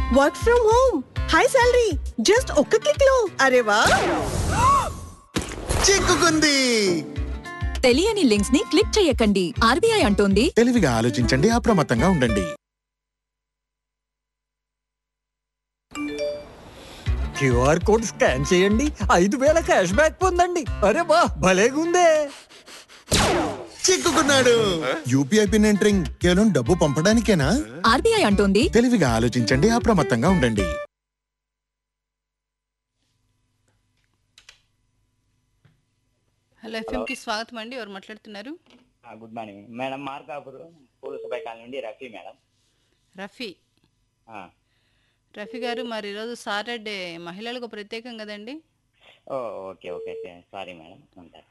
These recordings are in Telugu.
Work from home high salary just ఒక్క క్లిక్ లో అరే వా చిక్కుకుంది తెలియని లింక్స్ ని క్లిక్ చేయకండి ఆర్బీఐ అంటోంది తెలివిగా ఆలోచించండి అప్రమత్తంగా ఉండండి క్యూఆర్ కోడ్ స్కాన్ చేయండి ఐదు వేల క్యాష్ బ్యాక్ పొందండి అరే వా భలేగుందే చిక్కుకున్నాడు యూపీఐ పిన్ ఎంటరింగ్ కేవలం డబ్బు పంపడానికేనా ఆర్బీఐ అంటోంది తెలివిగా ఆలోచించండి అప్రమత్తంగా ఉండండి హలో ఎఫ్ఎంకి స్వాగతం అండి ఎవరు మాట్లాడుతున్నారు ఆ, గుడ్ మార్నింగ్ మేడం మార్కాపురం పూల సుబ్బయ్య కాలనీ నుండి రఫీ మేడం రఫీ ఆ, రఫీ గారు మరి ఈరోజు సాటర్డే మహిళలకు ప్రత్యేకం కదండి oh okay okay sorry madam ఉంటారు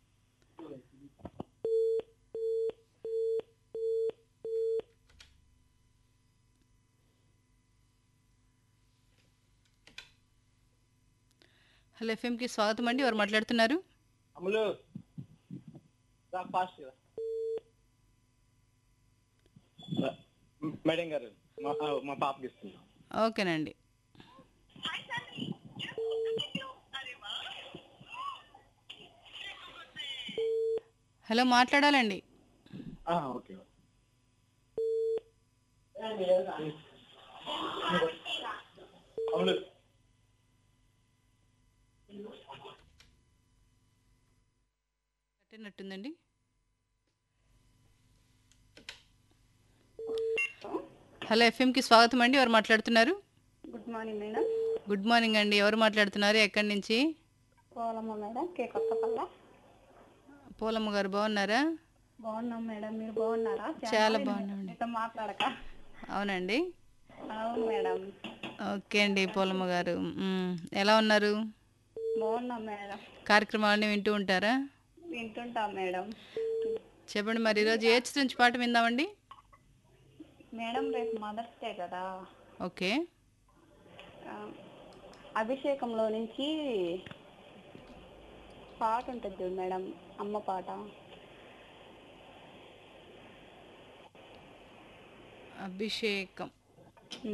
హలో ఎఫ్ఎంకి స్వాగతం అండి ఎవరు మాట్లాడుతున్నారు అమ్ములు రా ఫాస్ట్ రా. రా. మేడం గారు మా మా పాపకి ఇస్తుంది ఓకేనండి హలో మాట్లాడాలండి ఆ, ఓకే అమ్ములు కట్టినట్టుందండి హలో ఎఫ్ఎంకి స్వాగతం అండి ఎవరు మాట్లాడుతున్నారు good morning madam good morning అండి ఎవరు మాట్లాడుతున్నారు ఎక్కడి నుంచి పోలమ్మ మేడం కే కొత్తపల్ల పూలమ్మ గారు బాగున్నారా బాగున్నాం మేడం మీరు బాగున్నారా చాలా బాగున్నామండి మీతో మాట్లాడక అవునండి అవును మేడం ఓకే అండి పూలమ్మ గారు మ్, ఎలా ఉన్నారు బాగున్నాం మేడం కార్యక్రమాలన్నీ వింటూ ఉంటారా వింటుంటాం మేడం చెప్పండి మరి ఈరోజు ఏ చిత్రం నుంచి పాట విందామండి మేడం రేపు మదర్స్ డే కదా ఓకే ఆ, అభిషేకంలో నుంచి పాట ఉంటుంది చూడు మేడం అమ్మ పాట అభిషేకం